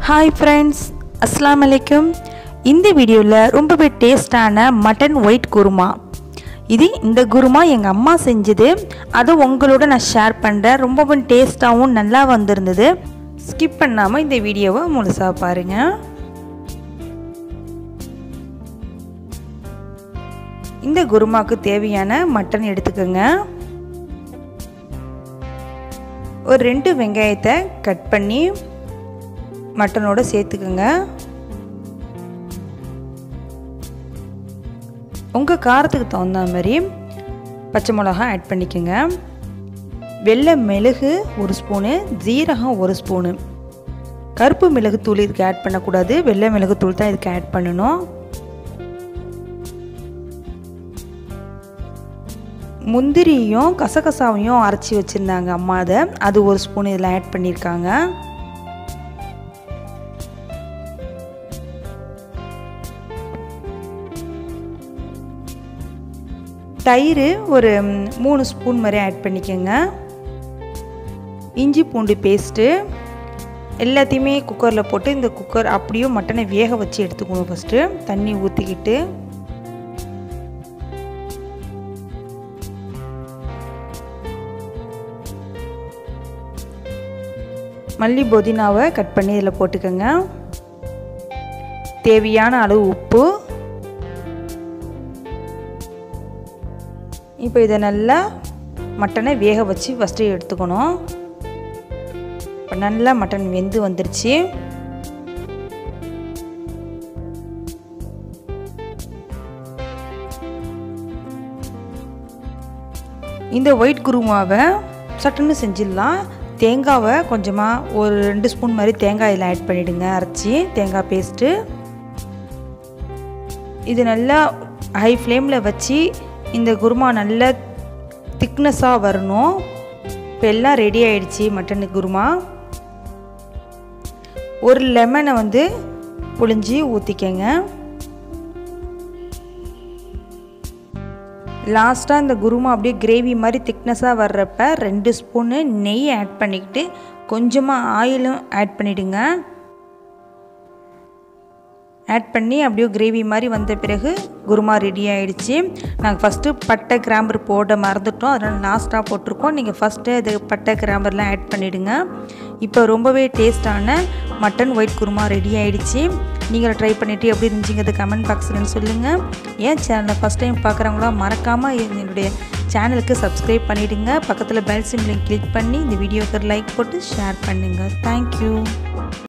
hi friends அஸ்ஸலாமு அலைக்கும் இந்த வீடியோவில் ரொம்பவே டேஸ்டான மட்டன் ஒயிட் குருமா இது இந்த குருமா எங்கள் அம்மா செஞ்சது அதை உங்களோட நான் ஷேர் பண்ணுறேன் ரொம்பவும் டேஸ்ட்டாகவும் நல்லா வந்திருந்தது ஸ்கிப் பண்ணாமல் இந்த வீடியோவை முழுசாக பாருங்கள் இந்த குருமாவுக்கு தேவையான மட்டன் எடுத்துக்கோங்க ஒரு ரெண்டு வெங்காயத்தை கட் பண்ணி மட்டனோட சேர்த்துக்குங்க உங்கள் காரத்துக்கு தகுந்த மாதிரி பச்சை மிளகா ஆட் பண்ணிக்கோங்க வெள்ளை மிளகு ஒரு ஸ்பூனு ஜீரகம் ஒரு ஸ்பூனு கருப்பு மிளகு தூள் இதுக்கு ஆட் பண்ணக்கூடாது வெள்ளை மிளகு தூள் தான் இதுக்கு ஆட் பண்ணணும் முந்திரியும் கசகசாவையும் அரைச்சி வச்சுருந்தாங்க அம்மா அதை அது ஒரு ஸ்பூன் இதில் ஆட் பண்ணியிருக்காங்க தயிர் ஒரு மூணு ஸ்பூன் மாதிரி ஆட் பண்ணிக்கோங்க இஞ்சி பூண்டு பேஸ்ட்டு எல்லாத்தையுமே குக்கரில் போட்டு இந்த குக்கர் அப்படியே மட்டனை வேக வச்சு எடுத்துக்கணும் ஃபஸ்ட்டு தண்ணி ஊற்றிக்கிட்டு மல்லி புதினாவை கட் பண்ணி இதில் போட்டுக்கோங்க தேவையான அளவு உப்பு இப்போ இதை நல்லா மட்டனை வேக வச்சு ஃபஸ்ட்டு எடுத்துக்கணும் இப்போ நல்லா மட்டன் வெந்து வந்துருச்சு இந்த ஒயிட் குருமாவை சட்டுன்னு செஞ்சிடலாம் தேங்காவை கொஞ்சமாக ஒரு ரெண்டு ஸ்பூன் மாதிரி தேங்காய் இதில் ஆட் பண்ணிவிடுங்க அரைச்சி தேங்காய் பேஸ்ட்டு இது நல்லா ஹை ஃப்ளேமில் வச்சு இந்த குருமா நல்ல திக்னஸாக வரணும் இப்போ எல்லாம் ரெடி ஆகிடுச்சி மட்டன் குருமா ஒரு லெமனை வந்து புழிஞ்சி ஊற்றிக்கங்க லாஸ்ட்டாக இந்த குருமா அப்படியே கிரேவி மாதிரி திக்னஸாக வர்றப்ப ரெண்டு ஸ்பூனு நெய் ஆட் பண்ணிக்கிட்டு கொஞ்சமாக ஆயிலும் ஆட் பண்ணிவிடுங்க ஆட் பண்ணி அப்படியே கிரேவி மாதிரி வந்த பிறகு குருமா ரெடி ஆகிடுச்சு நாங்கள் ஃபஸ்ட்டு பட்டை கிராம்பர் போட மறந்துட்டோம் அதனால் லாஸ்ட்டாக போட்டிருக்கோம் நீங்கள் ஃபஸ்ட்டு இது பட்டை கிராம்பர்லாம் ஆட் பண்ணிவிடுங்க இப்போ ரொம்பவே டேஸ்டான மட்டன் ஒயிட் குருமா ரெடி ஆகிடுச்சு நீங்கள் ட்ரை பண்ணிவிட்டு எப்படி இருந்துச்சுங்கிறது கமெண்ட் பாக்ஸில்னு சொல்லுங்கள் ஏன் சேனலை ஃபஸ்ட் டைம் பார்க்குறவங்களாம் மறக்காமல் என்னுடைய சேனலுக்கு சப்ஸ்கிரைப் பண்ணிவிடுங்க பக்கத்தில் பெல் சிம்லிங் கிளிக் பண்ணி இந்த வீடியோக்கு லைக் போட்டு ஷேர் பண்ணுங்கள் தேங்க்யூ